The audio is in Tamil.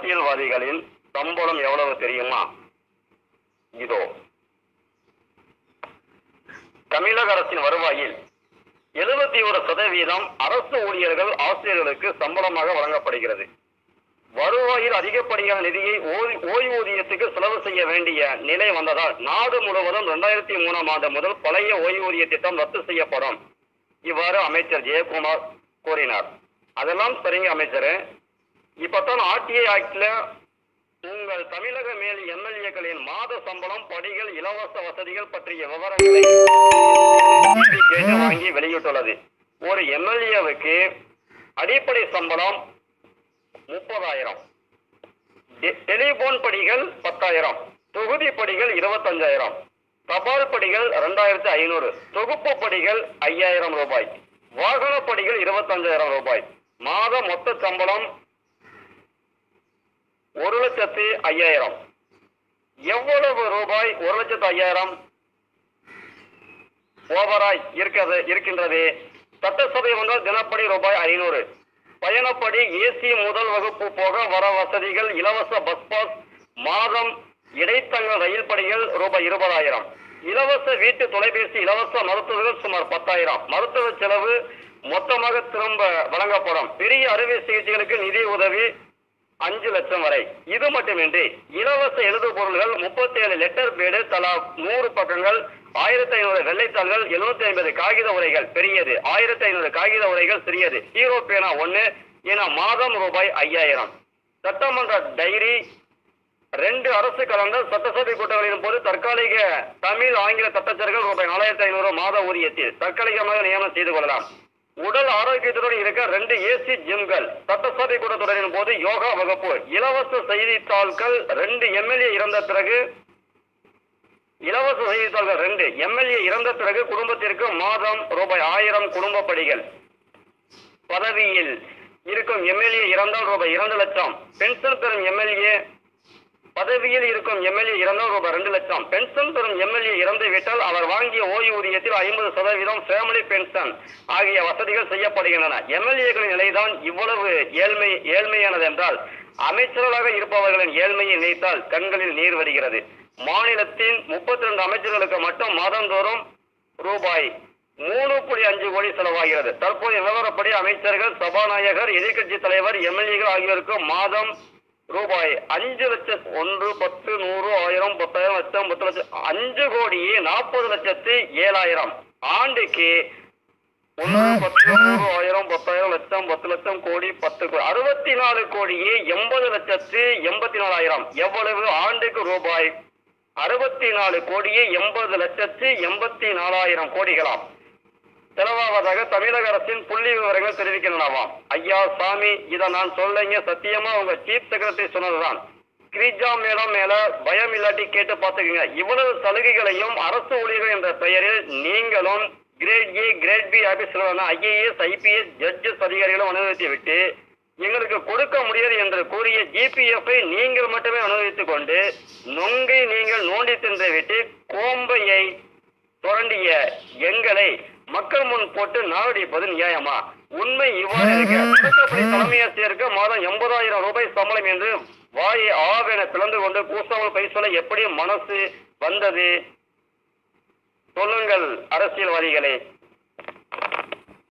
அரசியல்வாதிகளின் சம்பளம் எவ்வளவு தெரியுமா இதோ தமிழக அரசின் வருவாயில் எழுபத்தி ஒரு சதவீதம் அரசு ஊழியர்கள் ஆசிரியர்களுக்கு சம்பளமாக வழங்கப்படுகிறது வருவாயில் அதிகப்படியான நிதியை ஓய்- ஓய்வூதியத்துக்கு செலவு செய்ய வேண்டிய நிலை வந்ததால் நாடு முழுவதும் இரண்டாயிரத்தி மூணாம் ஆண்டு முதல் பழைய ஓய்வூதிய திட்டம் ரத்து செய்யப்படும் இவ்வாறு அமைச்சர் ஜெயக்குமார் கூறினார் அதெல்லாம் சரிங்க அமைச்சர் இப்பதான் ஆர்டிஐ ஆக்ட்ல உங்கள் தமிழக மேல் எம்எல்ஏக்களின் மாத சம்பளம் படிகள் இலவச வசதிகள் பற்றிய விவரங்களை கேட்டு வாங்கி வெளியிட்டுள்ளது ஒரு எம்எல்ஏவுக்கு அடிப்படை சம்பளம் முப்பதாயிரம் டெ- டெலிபோன் படிகள் பத்தாயிரம் தொகுதி படிகள் இருபத்தஞ்சாயிரம் தபால் படிகள் ரெண்டாயிரத்தி ஐநூறு தொகுப்பு படிகள் ஐயாயிரம் ரூபாய் வாகன படிகள் இருபத்தஞ்சாயிரம் ரூபாய் மாத மொத்த சம்பளம் ஒரு லட்சத்து ஐயாயிரம் எவ்வளவு ரூபாய் ஒரு லட்சத்து ஐயாயிரம் ஓவராய் இருக்கிறது இருக்கின்றது சட்டசபை வந்தால் தினப்படி ரூபாய் ஐநூறு பயணப்படி ஏசி முதல் வகுப்பு போக வர வசதிகள் இலவச பஸ் பாஸ் மாதம் இடைத்தங்கள் ரயில் படிகள் ரூபாய் இருபதாயிரம் இலவச வீட்டு தொலைபேசி இலவச மருத்துவர்கள் சுமார் பத்தாயிரம் மருத்துவ செலவு மொத்தமாக திரும்ப வழங்கப்படும் பெரிய அறுவை சிகிச்சைகளுக்கு நிதி உதவி அஞ்சு லட்சம் வரை இது மட்டுமின்றி இலவச எழுது பொருள்கள் முப்பத்தி ஏழு லெட்டர் பேடு தலா நூறு பக்கங்கள் ஆயிரத்தி ஐநூறு வெள்ளைத்தாள்கள் எழுநூத்தி ஐம்பது காகித உரைகள் பெரியது ஆயிரத்தி ஐநூறு காகித உரைகள் சிறியது ஹீரோ பேனா ஒண்ணு என மாதம் ரூபாய் ஐயாயிரம் சட்டமன்ற டைரி ரெண்டு அரசு கலந்த சட்டசபை கூட்டங்களின் போது தற்காலிக தமிழ் ஆங்கில தட்டச்சர்கள் ரூபாய் நாலாயிரத்தி ஐநூறு மாத ஊதியத்தில் தற்காலிகமாக நியமனம் செய்து கொள்ளலாம் உடல் ஆரோக்கியத்துடன் இருக்க ரெண்டு ஏசி ஜிம்கள் சட்டசபை கூட்டத்தொடரின் போது யோகா வகுப்பு இலவச செய்தித்தாள்கள் ரெண்டு எம்எல்ஏ இறந்த பிறகு இலவச செய்தித்தாள்கள் ரெண்டு எம்எல்ஏ இறந்த பிறகு குடும்பத்திற்கு மாதம் ரூபாய் ஆயிரம் குடும்ப படிகள் பதவியில் இருக்கும் எம்எல்ஏ இறந்தால் ரூபாய் இரண்டு லட்சம் பென்ஷன் பெறும் எம்எல்ஏ பதவியில் இருக்கும் எம்எல்ஏ இறந்தால் ரூபாய் ரெண்டு லட்சம் பென்ஷன் பெறும் எம்எல்ஏ இறந்து விட்டால் அவர் வாங்கிய ஓய்வூதியத்தில் ஐம்பது சதவீதம் ஃபேமிலி பென்ஷன் ஆகிய வசதிகள் செய்யப்படுகின்றன எம்எல்ஏக்களின் நிலைதான் இவ்வளவு ஏழ்மை ஏழ்மையானது என்றால் அமைச்சர்களாக இருப்பவர்களின் ஏழ்மையை நினைத்தால் கண்களில் நீர் வருகிறது மாநிலத்தின் முப்பத்தி ரெண்டு அமைச்சர்களுக்கு மட்டும் மாதந்தோறும் ரூபாய் மூணு புள்ளி அஞ்சு கோடி செலவாகிறது தற்போதைய நிலவரப்படி அமைச்சர்கள் சபாநாயகர் எதிர்க்கட்சி தலைவர் எம்எல்ஏகள் ஆகியோருக்கு மாதம் ரூபாய் அஞ்சு லட்சம் ஒன்று பத்து நூறு ஆயிரம் பத்தாயிரம் லட்சம் பத்து லட்சம் அஞ்சு கோடியே நாற்பது லட்சத்து ஏழாயிரம் ஆண்டுக்கு ஒன்று பத்து நூறு ஆயிரம் பத்தாயிரம் லட்சம் பத்து லட்சம் கோடி பத்து கோடி அறுபத்தி நாலு கோடியே எண்பது லட்சத்து எண்பத்தி நாலாயிரம் எவ்வளவு ஆண்டுக்கு ரூபாய் அறுபத்தி நாலு கோடியே எண்பது லட்சத்து எண்பத்தி நாலாயிரம் கோடிகளாம் செலவாவதாக தமிழக அரசின் புள்ளி விவரங்கள் தெரிவிக்கின்றனவாம் ஐயா சாமி இதை நான் சொல்லைங்க சத்தியமா உங்க சீஃப் செக்ரட்டரி சொன்னதுதான் கிரிஜா மேடம் மேல பயம் இல்லாட்டி கேட்டு பார்த்துக்கங்க இவ்வளவு சலுகைகளையும் அரசு ஊழியர்கள் என்ற பெயரில் நீங்களும் கிரேட் ஏ கிரேட் பி ஆபீசர்களான ஐஏஎஸ் ஐபிஎஸ் ஜட்ஜஸ் அதிகாரிகளும் அனுபவித்து விட்டு எங்களுக்கு கொடுக்க முடியாது என்று கூறிய ஜிபிஎஃப்ஐ நீங்கள் மட்டுமே அனுபவித்துக் கொண்டு நொங்கை நீங்கள் நோண்டி தின்று விட்டு கோம்பையை சுரண்டிய எங்களை மக்கள் முன் போட்டு நாவடிப்பது நியாயமா உண்மை இவ்வாறு இருக்க தொடக்கப்பள்ளி தலைமை ஆசிரியருக்கு மாதம் எண்பதாயிரம் ரூபாய் சம்பளம் என்று வாயை ஆவென பிளந்து கொண்டு கூசாமல் பை சொல்ல எப்படி மனசு வந்தது சொல்லுங்கள் அரசியல்வாதிகளே